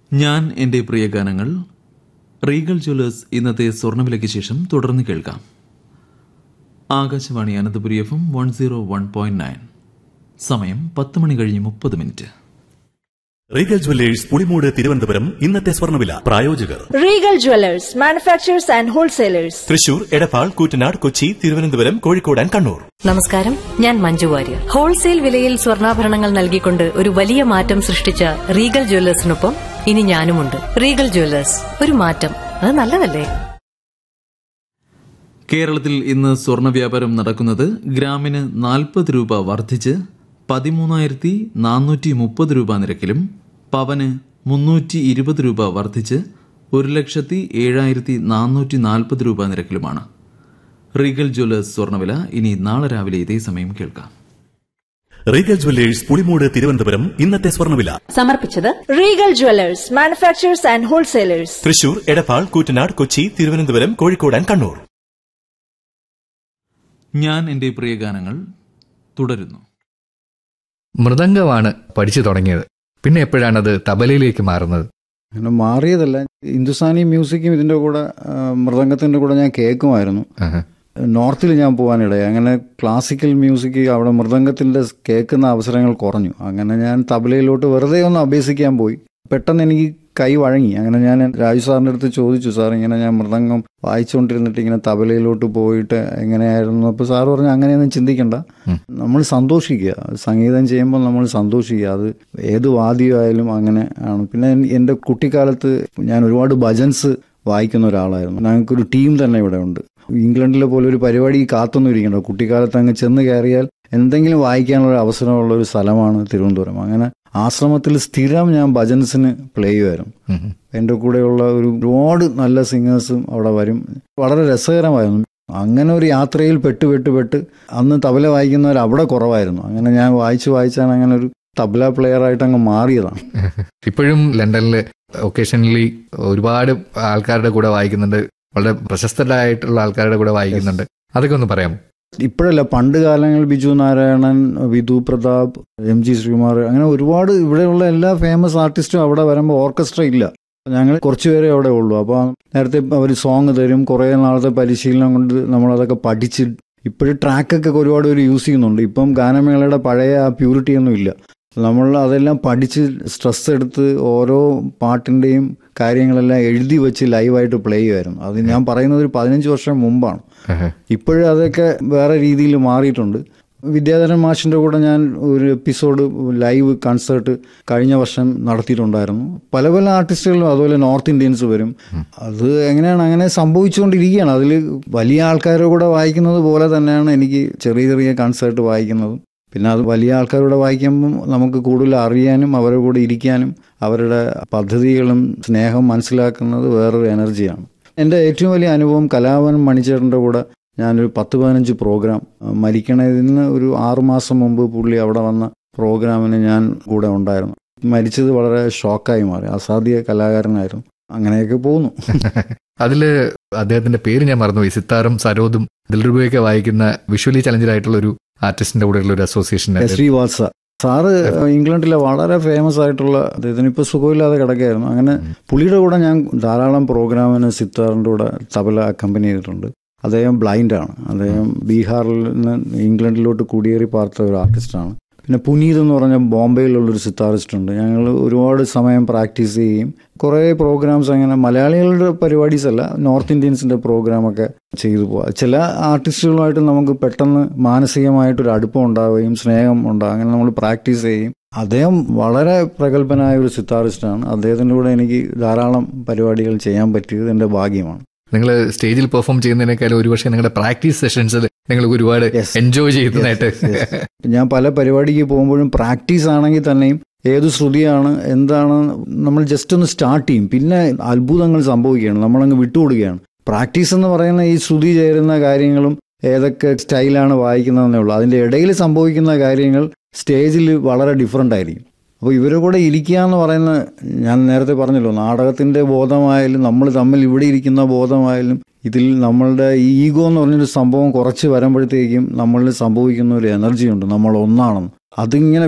ഞാൻ എൻ്റെ പ്രിയ ഗാനങ്ങൾ റീഗൽ ജ്വല്ലേഴ്സ് ഇന്നത്തെ സ്വർണ്ണവിലയ്ക്ക് ശേഷം തുടർന്ന് കേൾക്കാം Akashvani Ananthapuri F M one zero one point nine സമയം പത്ത് മണി കഴിഞ്ഞ് മുപ്പത് minute Regal jewellers Pulimoodu Thiruvananthapuram ഇന്നത്തെ സ്വർണ്ണവില പ്രായോജകർ Regal Jewelers, manufacturers and wholesalers. Thrissur Edappal Koottanad Kochi Thiruvananthapuram Kozhikode and Kannur നമസ്കാരം ഞാൻ മഞ്ജു വാര്യർ ഹോൾസെയിൽ വിലയിൽ സ്വർണ്ണാഭരണങ്ങൾ നൽകിക്കൊണ്ട് ഒരു വലിയ മാറ്റം സൃഷ്ടിച്ച റീഗൽ ജ്വല്ലേഴ്സിനൊപ്പം ഇനി ഞാനുമുണ്ട് റീഗൽ ജ്വല്ലേഴ്സ് ഒരു മാറ്റം അത് നല്ലതല്ലേ കേരളത്തിൽ ഇന്ന് സ്വർണ്ണ വ്യാപാരം നടക്കുന്നത് ഗ്രാമിന് നാൽപ്പത് രൂപ വർദ്ധിച്ച് പതിമൂന്നായിരത്തി നാനൂറ്റി മുപ്പത് രൂപ നിരക്കിലും പവന് മുന്നൂറ്റി ഇരുപത് രൂപ വർദ്ധിച്ച് ഒരു ലക്ഷത്തി ഏഴായിരത്തി നാനൂറ്റി നാൽപ്പത് രൂപ നിരക്കിലുമാണ് റീഗൽ ജ്വല്ലേഴ്സ് സ്വർണ്ണവില ഇനി നാളെ രാവിലെ ഇതേ സമയം കേൾക്കാം റീഗൽ ജുവല്ലേഴ്സ് പുളിമൂട് തിരുവനന്തപുരം ഇന്നത്തെ സ്വർണ്ണവില സമർപ്പിച്ചത് Regal Jewelers, manufacturers and wholesalers. Thrissur Edappal Koottanad Kochi Thiruvananthapuram Kozhikode and Kannur ഞാൻ എൻ്റെ പ്രിയ ഗാനങ്ങൾ തുടരുന്നു മൃദംഗമാണ് പഠിച്ചു തുടങ്ങിയത് പിന്നെ എപ്പോഴാണത് തബലയിലേക്ക് മാറുന്നത് അങ്ങനെ മാറിയതല്ല ഹിന്ദുസ്ഥാനി മ്യൂസിക്കും ഇതിൻ്റെ കൂടെ ആ, മൃദംഗത്തിൻ്റെ കൂടെ ഞാൻ കേൾക്കുമായിരുന്നു ആഹാ. നോർത്തിൽ ഞാൻ പോകാനിടയായി അങ്ങനെ ക്ലാസിക്കൽ മ്യൂസിക് അവിടെ മൃദംഗത്തിൻ്റെ കേൾക്കുന്ന അവസരങ്ങൾ കുറഞ്ഞു അങ്ങനെ ഞാൻ തബലയിലോട്ട് വെറുതെ ഒന്ന് അഭ്യസിക്കാൻ പോയി പെട്ടെന്ന് എനിക്ക് കൈ വഴങ്ങി അങ്ങനെ ഞാൻ രാജു സാറിൻ്റെ അടുത്ത് ചോദിച്ചു സാർ ഇങ്ങനെ ഞാൻ മൃദംഗം വായിച്ചുകൊണ്ടിരുന്നിട്ട് ഇങ്ങനെ തബലയിലോട്ട് പോയിട്ട് എങ്ങനെയായിരുന്നു അപ്പോൾ സാർ പറഞ്ഞു അങ്ങനെയൊന്നും ചിന്തിക്കണ്ട നമ്മൾ സന്തോഷിക്കുക സംഗീതം ചെയ്യുമ്പോൾ നമ്മൾ സന്തോഷിക്കുക അത് ഏത് വാദ്യമായാലും അങ്ങനെ ആണ് പിന്നെ എൻ- എൻ്റെ കുട്ടിക്കാലത്ത് ഞാൻ ഒരുപാട് ഭജൻസ് വായിക്കുന്ന ഒരാളായിരുന്നു ഞങ്ങൾക്കൊരു ടീം തന്നെ ഇവിടെ ഉണ്ട് ഇംഗ്ലണ്ടിലെ പോലെ ഒരു പരിപാടി കാത്തൊന്നും ഇരിക്കണ്ട കുട്ടിക്കാലത്ത് അങ്ങ് ചെന്ന് കയറിയാൽ എന്തെങ്കിലും വായിക്കാനുള്ള ഒരു അവസരമുള്ള ഒരു സ്ഥലമാണ് തിരുവനന്തപുരം അങ്ങനെ ആശ്രമത്തിൽ സ്ഥിരം ഞാൻ ഭജൻസിന് പ്ലേ ചെയ്യുമായിരുന്നു ഉം. എൻ്റെ കൂടെയുള്ള ഒരു ഒരുപാട് നല്ല സിംഗേഴ്സും അവിടെ വരും വളരെ രസകരമായിരുന്നു അങ്ങനെ ഒരു യാത്രയിൽ പെട്ട് പെട്ട് പെട്ട് അന്ന് തബല വായിക്കുന്നവർ അവിടെ കുറവായിരുന്നു അങ്ങനെ ഞാൻ വായിച്ച് വായിച്ചാണ് അങ്ങനെ ഒരു തബല പ്ലെയർ ആയിട്ട് അങ്ങ് മാറിയതാണ് ഇപ്പോഴും ലണ്ടനിൽ ഒക്കേഷണലി ഒരുപാട് ആൾക്കാരുടെ കൂടെ വായിക്കുന്നുണ്ട് വളരെ പ്രശസ്തരായിട്ടുള്ള ആൾക്കാരുടെ കൂടെ വായിക്കുന്നുണ്ട് അതൊക്കെ ഒന്ന് പറയാം ഇപ്പോഴല്ല പണ്ട് കാലങ്ങളിൽ ബിജു നാരായണൻ വിധു പ്രതാപ് എം ജി ശ്രീകുമാർ അങ്ങനെ ഒരുപാട് ഇവിടെയുള്ള എല്ലാ ഫേമസ് ആർട്ടിസ്റ്റും അവിടെ വരുമ്പോൾ ഓർക്കസ്ട്ര ഇല്ല ഞങ്ങൾ കുറച്ചുപേരെ അവിടെ ഉള്ളൂ അപ്പോൾ നേരത്തെ അവർ സോങ് തരും കുറേ നാളത്തെ പരിശീലനം കൊണ്ട് നമ്മളതൊക്കെ പഠിച്ച് ഇപ്പോഴും ട്രാക്കൊക്കെ ഒരുപാട് പേര് യൂസ് ചെയ്യുന്നുണ്ട് ഇപ്പം ഗാനമേളയുടെ പഴയ ആ പ്യൂരിറ്റി ഒന്നും ഇല്ല നമ്മൾ അതെല്ലാം പഠിച്ച് സ്ട്രെസ് എടുത്ത് ഓരോ പാട്ടിൻ്റെയും കാര്യങ്ങളെല്ലാം എഴുതി വെച്ച് ലൈവായിട്ട് പ്ലേ ചെയ്യുമായിരുന്നു അത് ഞാൻ പറയുന്നത് ഒരു പതിനഞ്ച് വർഷം മുമ്പാണ് ആഹാ. ഇപ്പോഴും അതൊക്കെ വേറെ രീതിയിൽ മാറിയിട്ടുണ്ട് വിദ്യാധരൻ മാഷിൻ്റെ കൂടെ ഞാൻ ഒരു എപ്പിസോഡ് ലൈവ് കൺസേർട്ട് കഴിഞ്ഞ വർഷം നടത്തിയിട്ടുണ്ടായിരുന്നു പല പല ആർട്ടിസ്റ്റുകളും അതുപോലെ നോർത്ത് ഇന്ത്യൻസ് വരും അത് എങ്ങനെയാണ് അങ്ങനെ സംഭവിച്ചുകൊണ്ടിരിക്കുകയാണ് അതിൽ വലിയ ആൾക്കാരുടെ കൂടെ വായിക്കുന്നത് പോലെ തന്നെയാണ് എനിക്ക് ചെറിയ ചെറിയ കൺസേർട്ട് വായിക്കുന്നതും പിന്നെ അത് വലിയ ആൾക്കാരുടെ വായിക്കുമ്പം നമുക്ക് കൂടുതൽ അറിയാനും അവരുടെ കൂടെ ഇരിക്കാനും അവരുടെ പദ്ധതികളും സ്നേഹം മനസ്സിലാക്കുന്നത് വേറൊരു എനർജിയാണ് എൻ്റെ ഏറ്റവും വലിയ അനുഭവം കലാവൻ മണിച്ചേട്ടൻ്റെ കൂടെ ഞാനൊരു പത്ത് പതിനഞ്ച് പ്രോഗ്രാം അഹ് മരിക്കണതിന് ഒരു ആറുമാസം മുമ്പ് പുള്ളി അവിടെ വന്ന പ്രോഗ്രാമിന് ഞാൻ കൂടെ ഉണ്ടായിരുന്നു മരിച്ചത് വളരെ ഷോക്കായി മാറി അസാധ്യ കലാകാരനായിരുന്നു അങ്ങനെയൊക്കെ പോകുന്നു അതില് അദ്ദേഹത്തിന്റെ പേര് ഞാൻ മറന്നുപോയി സിത്താറും സരോദും ദിൽറുബയൊക്കെ വായിക്കുന്ന വിഷ്വലി ചലഞ്ചർ ആയിട്ടുള്ള ഒരു ആർട്ടിസ്റ്റിന്റെ കൂടെയുള്ള ഒരു association S V Vatsa sir ഇംഗ്ലണ്ടിലെ വളരെ ഫേമസ് ആയിട്ടുള്ള അദ്ദേഹത്തിന് ഇപ്പോൾ സുഖമില്ലാതെ കിടക്കുകയായിരുന്നു അങ്ങനെ പുള്ളിയുടെ കൂടെ ഞാൻ ധാരാളം പ്രോഗ്രാമിന് സിത്താറിൻ്റെ കൂടെ തബല അക്കമ്പനി ചെയ്തിട്ടുണ്ട് അദ്ദേഹം ബ്ലൈൻഡാണ് അദ്ദേഹം ബീഹാറിൽ നിന്ന് ഇംഗ്ലണ്ടിലോട്ട് കുടിയേറി പാർത്ത ഒരു ആർട്ടിസ്റ്റാണ് പിന്നെ പുനീത് എന്ന് പറഞ്ഞ ബോംബെയിലുള്ളൊരു സിത്താറിസ്റ്റ് ഉണ്ട് ഞങ്ങൾ ഒരുപാട് സമയം പ്രാക്ടീസ് ചെയ്യുകയും കുറേ പ്രോഗ്രാംസ് അങ്ങനെ മലയാളികളുടെ പരിപാടീസ് അല്ല നോർത്ത് ഇന്ത്യൻസിൻ്റെ പ്രോഗ്രാമൊക്കെ ചെയ്തു പോവാം ചില ആർട്ടിസ്റ്റുകളുമായിട്ട് നമുക്ക് പെട്ടെന്ന് മാനസികമായിട്ടൊരു അടുപ്പം ഉണ്ടാവുകയും സ്നേഹം ഉണ്ടാകും അങ്ങനെ നമ്മൾ പ്രാക്ടീസ് ചെയ്യും അദ്ദേഹം വളരെ പ്രഗത്ഭനായ ഒരു സിത്താറിസ്റ്റാണ് അദ്ദേഹത്തിൻ്റെ കൂടെ എനിക്ക് ധാരാളം പരിപാടികൾ ചെയ്യാൻ പറ്റിയത് എൻ്റെ ഭാഗ്യമാണ് നിങ്ങൾ സ്റ്റേജിൽ പെർഫോം ചെയ്യുന്നതിനേക്കാളും ഒരുപക്ഷെ നിങ്ങളുടെ പ്രാക്ടീസ് സെഷൻസിൽ നിങ്ങൾ ഒരുപാട് Yes. എൻജോയ് ചെയ്യുന്നതായിട്ട് Yes, yes. ഞാൻ പല പരിപാടിക്ക് പോകുമ്പോഴും പ്രാക്ടീസ് ആണെങ്കിൽ തന്നെയും ഏത് ശ്രുതിയാണ് എന്താണ് നമ്മൾ ജസ്റ്റ് ഒന്ന് സ്റ്റാർട്ട് ചെയ്യും പിന്നെ അത്ഭുതങ്ങൾ സംഭവിക്കുകയാണ് നമ്മളങ്ങ് വിട്ടുകൊടുക്കുകയാണ് പ്രാക്ടീസ് എന്ന് പറയുന്ന ഈ ശ്രുതി ചേരുന്ന കാര്യങ്ങളും ഏതൊക്കെ സ്റ്റൈലാണ് വായിക്കുന്നതെന്നേ ഉള്ളൂ അതിൻ്റെ ഇടയിൽ സംഭവിക്കുന്ന കാര്യങ്ങൾ സ്റ്റേജിൽ വളരെ ഡിഫറെൻ്റ് ആയിരിക്കും അപ്പോൾ ഇവരുടെ കൂടെ ഇരിക്കുക എന്ന് പറയുന്ന ഞാൻ നേരത്തെ പറഞ്ഞല്ലോ നാടകത്തിൻ്റെ ബോധമായാലും നമ്മൾ തമ്മിൽ ഇവിടെ ഇരിക്കുന്ന ബോധമായാലും ഇതിൽ നമ്മളുടെ ഈ ഈഗോ എന്ന് പറഞ്ഞൊരു സംഭവം കുറച്ച് വരുമ്പോഴത്തേക്കും നമ്മളിൽ സംഭവിക്കുന്ന ഒരു എനർജി ഉണ്ട് നമ്മൾ ഒന്നാണെന്ന് അതിങ്ങനെ